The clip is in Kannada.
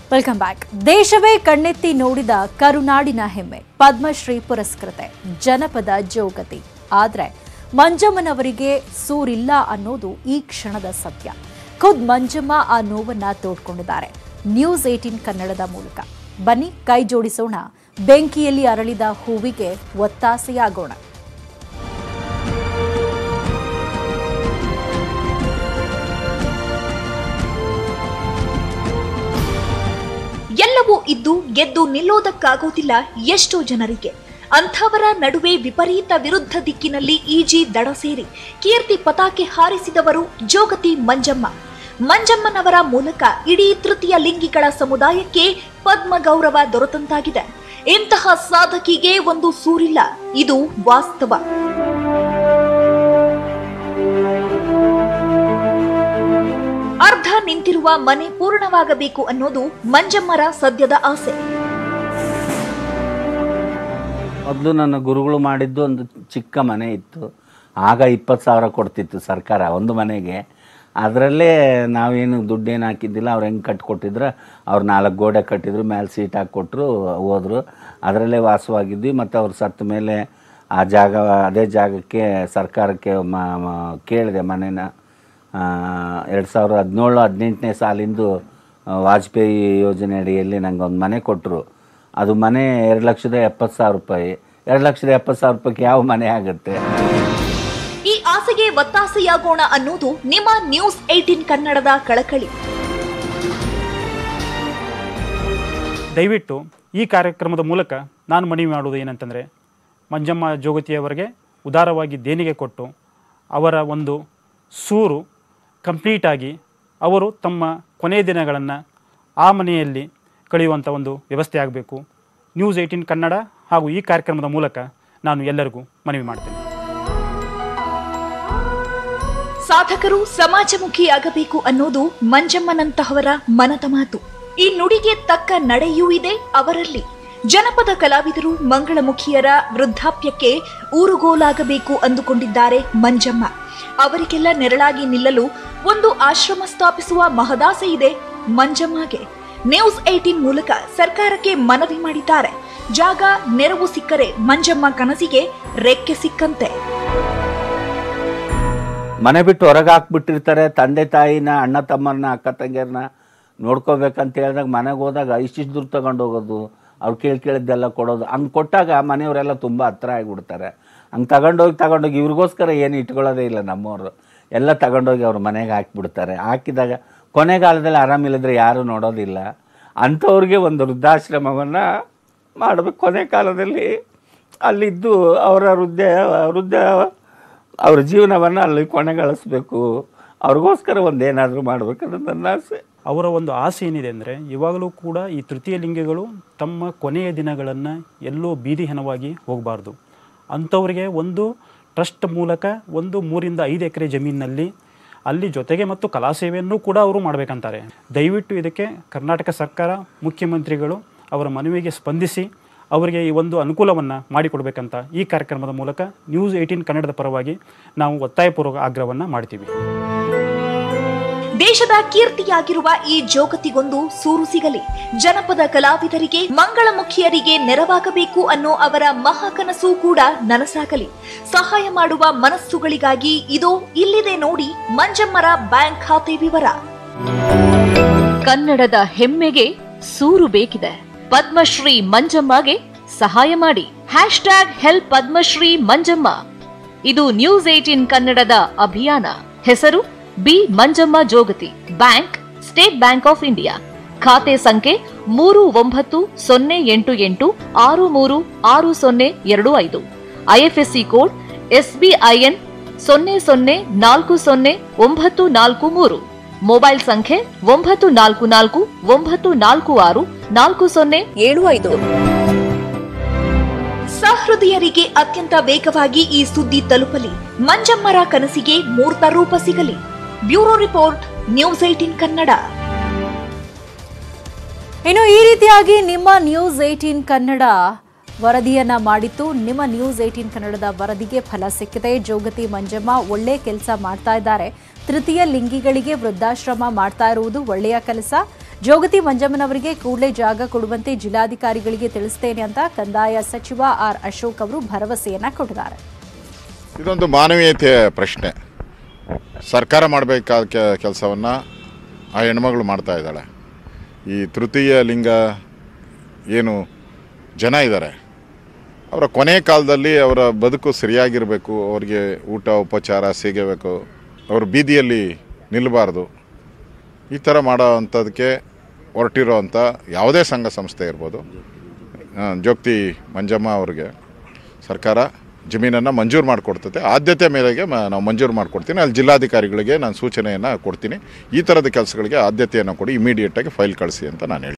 ವೆಲ್ಕಮ್ ಬ್ಯಾಕ್ ದೇಶವೇ ಕಣ್ಣೆತ್ತಿ ನೋಡಿದ ಕರುನಾಡಿನ ಹೆಮ್ಮೆ ಪದ್ಮಶ್ರೀ ಪುರಸ್ಕೃತೆ ಜನಪದ ಜೋಗತಿ ಆದ್ರೆ ಮಂಜಮ್ಮನವರಿಗೆ ಸೂರಿಲ್ಲ ಅನ್ನೋದು ಈ ಕ್ಷಣದ ಸತ್ಯ ಖುದ್ ಮಂಜಮ್ಮ ಆ ನೋವನ್ನ ತೋಡ್ಕೊಂಡಿದ್ದಾರೆ ನ್ಯೂಸ್ ಏಟೀನ್ ಕನ್ನಡದ ಮೂಲಕ ಬನ್ನಿ ಕೈ ಜೋಡಿಸೋಣ ಬೆಂಕಿಯಲ್ಲಿ ಅರಳಿದ ಹೂವಿಗೆ ಒತ್ತಾಸೆಯಾಗೋಣ ಎಲ್ಲವೂ ಇದ್ದು ಗೆದ್ದು ನಿಲ್ಲೋದಕ್ಕಾಗೋದಿಲ್ಲ ಎಷ್ಟೋ ಜನರಿಗೆ ಅಂಥವರ ನಡುವೆ ವಿಪರೀತ ವಿರುದ್ಧ ದಿಕ್ಕಿನಲ್ಲಿ ಈಜಿ ದಡ ಸೇರಿ ಕೀರ್ತಿ ಪತಾಕೆ ಹಾರಿಸಿದವರು ಜೋಗತಿ ಮಂಜಮ್ಮ ಮಂಜಮ್ಮನವರ ಮೂಲಕ ಇಡೀ ತೃತೀಯ ಲಿಂಗಿಗಳ ಸಮುದಾಯಕ್ಕೆ ಪದ್ಮ ಗೌರವ ದೊರೆತಂತಾಗಿದೆ ಇಂತಹ ಸಾಧಕಿಗೆ ಒಂದು ಸೂರಿಲ್ಲ ಇದು ವಾಸ್ತವ ಅರ್ಧ ನಿಂತಿರುವ ಮನೆ ಪೂರ್ಣವಾಗಬೇಕು ಅನ್ನೋದು ಮಂಜಮ್ಮರ ಸದ್ಯದ ಆಸೆ ಮೊದಲು ನನ್ನ ಗುರುಗಳು ಮಾಡಿದ್ದು ಒಂದು ಚಿಕ್ಕ ಮನೆ ಇತ್ತು ಆಗ ಇಪ್ಪತ್ತು ಸಾವಿರ ಕೊಡ್ತಿತ್ತು ಸರ್ಕಾರ ಒಂದು ಮನೆಗೆ ಅದರಲ್ಲೇ ನಾವೇನು ದುಡ್ಡೇನು ಹಾಕಿದ್ದಿಲ್ಲ ಅವ್ರು ಹೆಂಗೆ ಕಟ್ಕೊಟ್ಟಿದ್ರು ಅವ್ರು ನಾಲ್ಕು ಗೋಡೆ ಕಟ್ಟಿದ್ರು ಮೇಲೆ ಸೀಟ್ ಹಾಕ್ಕೊಟ್ರು ಹೋದರು ಅದರಲ್ಲೇ ವಾಸವಾಗಿದ್ವಿ ಮತ್ತು ಅವ್ರು ಸತ್ತ ಮೇಲೆ ಆ ಜಾಗ ಅದೇ ಜಾಗಕ್ಕೆ ಸರ್ಕಾರಕ್ಕೆ ಮ ಮ- ಕೇಳಿದೆ ಮನೇನ ಎರಡು ಸಾವಿರದ ಹದಿನೇಳು ಹದಿನೆಂಟನೇ ಸಾಲಿಂದು ಆ, ವಾಜಪೇಯಿ ಯೋಜನೆ ಅಡಿಯಲ್ಲಿ ನಂಗೆ ಒಂದು ಮನೆ ಕೊಟ್ಟರು ಅದು ಮನೆ ಎರಡು ಲಕ್ಷದ ಎಪ್ಪತ್ತು ಸಾವಿರ ರೂಪಾಯಿ ಎರಡು ಲಕ್ಷದ ಎಪ್ಪತ್ತು ಸಾವಿರ ರೂಪಾಯಿಗೆ ಯಾವ ಮನೆ ಆಗುತ್ತೆ ಈ ಆಸೆಗೆ ಒತ್ತಾಸೆಯಾಗೋಣ ಅನ್ನೋದು ನಿಮ್ಮ ನ್ಯೂಸ್ ಏಟೀನ್ ಕನ್ನಡದ ಕಳಕಳಿ ದಯವಿಟ್ಟು ಈ ಕಾರ್ಯಕ್ರಮದ ಮೂಲಕ ನಾನು ಮನವಿ ಮಾಡುವುದು ಏನಂತಂದರೆ ಮಂಜಮ್ಮ ಜೋಗತಿಯವರಿಗೆ ಉದಾರವಾಗಿ ದೇಣಿಗೆ ಕೊಟ್ಟು ಅವರ ಒಂದು ಸೂರು ಕಂಪ್ಲೀಟಾಗಿ ಅವರು ತಮ್ಮ ಕೊನೆಯ ದಿನಗಳನ್ನು ಆ ಮನೆಯಲ್ಲಿ ಕಳೆಯುವಂಥ ಒಂದು ವ್ಯವಸ್ಥೆ ಆಗಬೇಕು ನ್ಯೂಸ್ ಏಯ್ಟೀನ್ ಕನ್ನಡ ಹಾಗೂ ಈ ಕಾರ್ಯಕ್ರಮದ ಮೂಲಕ ನಾನು ಎಲ್ಲರಿಗೂ ಮನವಿ ಮಾಡ್ತೇನೆ ಸಾಧಕರು ಸಮಾಜಮುಖಿಯಾಗಬೇಕು ಅನ್ನೋದು ಮಂಜಮ್ಮನಂತಹವರ ಮನದ ಮಾತು ಈ ನುಡಿಗೆ ತಕ್ಕ ನಡೆಯೂ ಇದೆ ಅವರಲ್ಲಿ ಜನಪದ ಕಲಾವಿದರು ಮಂಗಳಮುಖಿಯರ ವೃದ್ಧಾಪ್ಯಕ್ಕೆ ಊರುಗೋಲಾಗಬೇಕು ಅಂದುಕೊಂಡಿದ್ದಾರೆ ಮಂಜಮ್ಮ ಅವರಿಗೆಲ್ಲ ನೆರಳಾಗಿ ನಿಲ್ಲಲು ಒಂದು ಆಶ್ರಮ ಸ್ಥಾಪಿಸುವ ಮಹದಾಸೆ ಇದೆ ಮಂಜಮ್ಮಗೆ ನ್ಯೂಸ್ ಏಟೀನ್ ಮೂಲಕ ಸರ್ಕಾರಕ್ಕೆ ಮನವಿ ಮಾಡಿದ್ದಾರೆ ಜಾಗ ನೆರವು ಸಿಕ್ಕರೆ ಮಂಜಮ್ಮ ಕನಸಿಗೆ ರೆಕ್ಕೆ ಸಿಕ್ಕಂತೆ ಮನೆ ಬಿಟ್ಟು ಹೊರಗೆ ಹಾಕ್ಬಿಟ್ಟಿರ್ತಾರೆ ತಂದೆ ತಾಯಿನ ಅಣ್ಣ ತಮ್ಮರನ್ನ ಅಕ್ಕ ತಂಗಿಯರನ್ನ ನೋಡ್ಕೋಬೇಕಂತ ಹೇಳಿದಾಗ ಮನೆಗೆ ಹೋದಾಗ ಇಷ್ಟಿಷ್ಟು ದೂರ ತಗೊಂಡು ಹೋಗೋದು ಅವ್ರು ಕೇಳಿ ಕೇಳಿದ್ದೆಲ್ಲ ಕೊಡೋದು ಹಂಗೆ ಕೊಟ್ಟಾಗ ಮನೆಯವರೆಲ್ಲ ತುಂಬ ಹತ್ರ ಆಗಿಬಿಡ್ತಾರೆ ಹಂಗೆ ತಗೊಂಡೋಗಿ ತಗೊಂಡೋಗಿ ಇವ್ರಿಗೋಸ್ಕರ ಏನು ಇಟ್ಕೊಳ್ಳೋದೇ ಇಲ್ಲ ನಮ್ಮವರು ಎಲ್ಲ ತಗೊಂಡೋಗಿ ಅವ್ರ ಮನೆಗೆ ಹಾಕಿಬಿಡ್ತಾರೆ ಹಾಕಿದಾಗ ಕೊನೆಗಾಲದಲ್ಲಿ ಆರಾಮಿಲ್ಲದ್ರೆ ಯಾರೂ ನೋಡೋದಿಲ್ಲ ಅಂಥವ್ರಿಗೆ ಒಂದು ವೃದ್ಧಾಶ್ರಮವನ್ನು ಮಾಡಬೇಕು ಕೊನೆ ಕಾಲದಲ್ಲಿ ಅಲ್ಲಿದ್ದು ಅವರ ವೃದ್ಧ ವೃದ್ಧ ಅವ್ರ ಜೀವನವನ್ನು ಅಲ್ಲಿ ಕೊನೆಗಳಿಸ್ಬೇಕು ಅವ್ರಿಗೋಸ್ಕರ ಒಂದು ಏನಾದರೂ ಮಾಡಬೇಕನ್ನೋದು ನನ್ನ ಆಸೆ ಅವರ ಒಂದು ಆಸೆ ಏನಿದೆ ಅಂದರೆ ಇವಾಗಲೂ ಕೂಡ ಈ ತೃತೀಯ ಲಿಂಗಿಗಳು ತಮ್ಮ ಕೊನೆಯ ದಿನಗಳನ್ನು ಎಲ್ಲೋ ಬೀದಿ ಹೆಣವಾಗಿ ಹೋಗಬಾರ್ದು ಅಂಥವರಿಗೆ ಒಂದು ಟ್ರಸ್ಟ್ ಮೂಲಕ ಒಂದು ಮೂರಿಂದ ಐದು ಎಕರೆ ಜಮೀನಿನಲ್ಲಿ ಅಲ್ಲಿ ಜೊತೆಗೆ ಮತ್ತು ಕಲಾ ಸೇವೆಯನ್ನು ಕೂಡ ಅವರು ಮಾಡಬೇಕಂತಾರೆ ದಯವಿಟ್ಟು ಇದಕ್ಕೆ ಕರ್ನಾಟಕ ಸರ್ಕಾರ ಮುಖ್ಯಮಂತ್ರಿಗಳು ಅವರ ಮನವಿಗೆ ಸ್ಪಂದಿಸಿ ಅವರಿಗೆ ಈ ಒಂದು ಅನುಕೂಲವನ್ನು ಮಾಡಿಕೊಡ್ಬೇಕಂತ ಈ ಕಾರ್ಯಕ್ರಮದ ಮೂಲಕ ನ್ಯೂಸ್ ಏಯ್ಟೀನ್ ಕನ್ನಡದ ಪರವಾಗಿ ನಾವು ಒತ್ತಾಯಪೂರ್ವಕ ಆಗ್ರಹವನ್ನು ಮಾಡ್ತೀವಿ ದೇಶದ ಕೀರ್ತಿಯಾಗಿರುವ ಈ ಜೋಗತಿಗೊಂದು ಸೂರು ಸಿಗಲಿ ಜನಪದ ಕಲಾವಿದರಿಗೆ ಮಂಗಳಮುಖಿಯರಿಗೆ ನೆರವಾಗಬೇಕು ಅನ್ನೋ ಅವರ ಮಹಾಕನಸು ಕೂಡ ನನಸಾಗಲಿ ಸಹಾಯ ಮಾಡುವ ಮನಸ್ಸುಗಳಿಗಾಗಿ ಇದು ಇಲ್ಲಿದೆ ನೋಡಿ ಮಂಜಮ್ಮರ ಬ್ಯಾಂಕ್ ಖಾತೆ ವಿವರ ಕನ್ನಡದ ಹೆಮ್ಮೆಗೆ ಸೂರು ಬೇಕಿದೆ ಪದ್ಮಶ್ರೀ ಮಂಜಮ್ಮಗೆ ಸಹಾಯ ಮಾಡಿ hashtag help Padmashri Manjamma ಇದು ನ್ಯೂಸ್ ಏಟೀನ್ ಕನ್ನಡದ ಅಭಿಯಾನ ಹೆಸರು B Manjamma Jogati bank State Bank of India ಖಾತೆ ಸಂಖ್ಯೆ ಮೂರು ಒಂಬತ್ತು ಸೊನ್ನೆ ಎಂಟು ಎಂಟು ಆರು ಮೂರು ಆರು ಸೊನ್ನೆ ಎರಡು ಐದು ಐಎಫ್ಎಸ್ಸಿ ಕೋಡ್ ಎಸ್ಬಿಐಎನ್ ಸೊನ್ನೆ ಸೊನ್ನೆ ನಾಲ್ಕು ಸೊನ್ನೆ ಒಂಬತ್ತು ನಾಲ್ಕು ಮೂರು ಮೊಬೈಲ್ ಸಂಖ್ಯೆ ಒಂಬತ್ತು ನಾಲ್ಕು ನಾಲ್ಕು ಒಂಬತ್ತು ನಾಲ್ಕು ಆರು ನಾಲ್ಕು ಸೊನ್ನೆ ಏಳು ಐದು ಸಹೃದಯರಿಗೆ ಅತ್ಯಂತ ವೇಗವಾಗಿ ಈ ಸುದ್ದಿ ತಲುಪಲಿ ಮಂಜಮ್ಮರ ಕನಸಿಗೆ ಮೂರ್ತ ರೂಪ ಸಿಗಲಿ bureau report news eighteen Kannada ಇನ್ನು ಈ ರೀತಿಯಾಗಿ ನಿಮ್ಮ ನ್ಯೂಸ್ ಏಟೀನ್ ಕನ್ನಡ ವರದಿಯನ್ನ ಮಾಡಿತ್ತು ನಿಮ್ಮ ನ್ಯೂಸ್ ಏಟೀನ್ ಕನ್ನಡದ ವರದಿಗೆ ಫಲ ಸಿಕ್ಕಿದೆ ಜೋಗತಿ ಮಂಜಮ್ಮ ಒಳ್ಳೆ ಕೆಲಸ ಮಾಡ್ತಾ ಇದ್ದಾರೆ ತೃತೀಯ ಲಿಂಗಿಗಳಿಗೆ ವೃದ್ಧಾಶ್ರಮ ಮಾಡ್ತಾ ಇರುವುದು ಒಳ್ಳೆಯ ಕೆಲಸ ಜೋಗತಿ ಮಂಜಮ್ಮನವರಿಗೆ ಕೂಡಲೇ ಜಾಗ ಕೊಡುವಂತೆ ಜಿಲ್ಲಾಧಿಕಾರಿಗಳಿಗೆ ತಿಳಿಸ್ತೇನೆ ಅಂತ ಕಂದಾಯ ಸಚಿವ ಆರ್ ಅಶೋಕ್ ಅವರು ಭರವಸೆಯನ್ನ ಕೊಟ್ಟಿದ್ದಾರೆ ಇದೊಂದು ಮಾನವೀಯತೆಯ ಪ್ರಶ್ನೆ ಸರ್ಕಾರ ಮಾಡಬೇಕಾದ ಕೆ ಕೆಲಸವನ್ನು ಆ ಹೆಣ್ಮಗಳು ಮಾಡ್ತಾ ಇದ್ದಾಳೆ ಈ ತೃತೀಯ ಲಿಂಗ ಏನು ಜನ ಇದ್ದಾರೆ ಅವರ ಕೊನೆ ಕಾಲದಲ್ಲಿ ಅವರ ಬದುಕು ಸರಿಯಾಗಿರಬೇಕು ಅವರಿಗೆ ಊಟ ಉಪಚಾರ ಸಿಗಬೇಕು ಅವರು ಬೀದಿಯಲ್ಲಿ ನಿಲ್ಲಬಾರ್ದು ಈ ಥರ ಮಾಡೋ ಅಂಥದಕ್ಕೆ ಹೊರಟಿರೋ ಅಂಥ ಯಾವುದೇ ಸಂಘ ಸಂಸ್ಥೆ ಇರ್ಬೋದು ಆ, ಜೋಗ್ತಿ ಮಂಜಮ್ಮ ಅವ್ರಿಗೆ ಸರ್ಕಾರ ಜಮೀನನ್ನು ಮಂಜೂರು ಮಾಡಿಕೊಡ್ತದೆ ಆದ್ಯತೆ ಮೇರೆಗೆ ಮ- ನಾವು ಮಂಜೂರು ಮಾಡಿಕೊಡ್ತೀನಿ ಅಲ್ಲಿ ಜಿಲ್ಲಾಧಿಕಾರಿಗಳಿಗೆ ನಾನು ಸೂಚನೆಯನ್ನು ಕೊಡ್ತೀನಿ ಈ ಥರದ ಕೆಲಸಗಳಿಗೆ ಆದ್ಯತೆಯನ್ನು ಕೊಡಿ ಇಮಿಡಿಯೇಟಾಗಿ ಫೈಲ್ ಕಳಿಸಿ ಅಂತ ನಾನು ಹೇಳ್ತೀನಿ